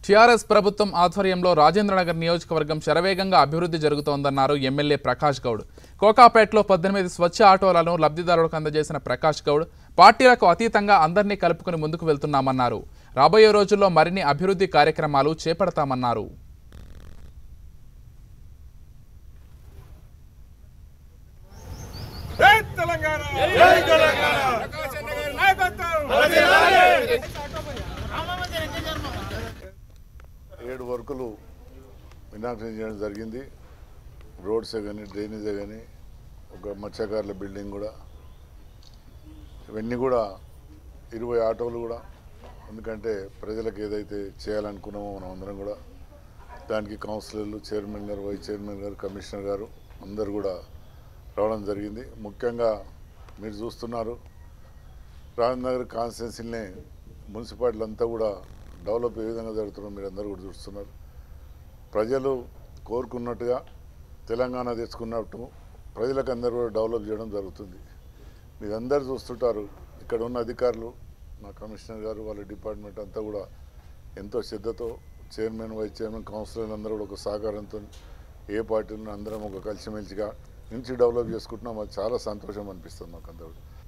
TRS ప్రభుత్వం ఆధ్వర్యంలో రాజేంద్రనగర్ నియోజకవర్గం శరవేగంగా అభివృద్ధి జరుగుతోందన్నారు ఎమ్మెల్యే ప్రకాష్ గౌడ్ కోకాపేటలో పద్దెనిమిది స్వచ్ఛ ఆటోలను లబ్ధిదారులకు అందజేసిన ప్రకాష్ గౌడ్ పార్టీలకు అతీతంగా అందరినీ కలుపుకుని ముందుకు వెళ్తున్నామన్నారు రాబోయే రోజుల్లో మరిన్ని అభివృద్ధి కార్యక్రమాలు చేపడతామన్నారు జై తెలంగాణ జై తెలంగాణ ప్రకాశం నగర్ నాయకత్వం ఏడు వర్కులు ఇనాగ్రేషన్ చేయడం జరిగింది రోడ్సే కానీ డ్రైనేజే కానీ ఒక మత్స్యకారుల బిల్డింగ్ కూడా ఇవన్నీ కూడా ఇరవై ఆటోలు కూడా ఎందుకంటే ప్రజలకు ఏదైతే చేయాలనుకున్నామో మనం అందరం కూడా దానికి కౌన్సిలర్లు చైర్మన్ గారు వైస్ చైర్మన్ గారు కమిషనర్ గారు అందరు కూడా రావడం జరిగింది ముఖ్యంగా మీరు చూస్తున్నారు రాజనగర్ కాన్స్టిట్యున్సీనే మున్సిపాలిటీలు అంతా కూడా డెవలప్ ఏ విధంగా జరుగుతుందో మీరు అందరూ కూడా చూస్తున్నారు ప్రజలు కోరుకున్నట్టుగా తెలంగాణ తెచ్చుకున్నట్టు ప్రజలకు అందరూ కూడా డెవలప్ చేయడం జరుగుతుంది మీరందరూ చూస్తుంటారు ఇక్కడ ఉన్న అధికారులు మా కమిషనర్ గారు వాళ్ళ డిపార్ట్మెంట్ అంతా కూడా ఎంతో శ్రద్ధతో చైర్మన్ వైస్ చైర్మన్ కౌన్సిలర్లు అందరూ కూడా ఒక సహకారంతో ఏ పార్టీలను అందరం ఒక కలిసిమెలిసిగా నుంచి డెవలప్ చేసుకుంటున్నాం అది చాలా సంతోషం అనిపిస్తుంది మాకు అందరూ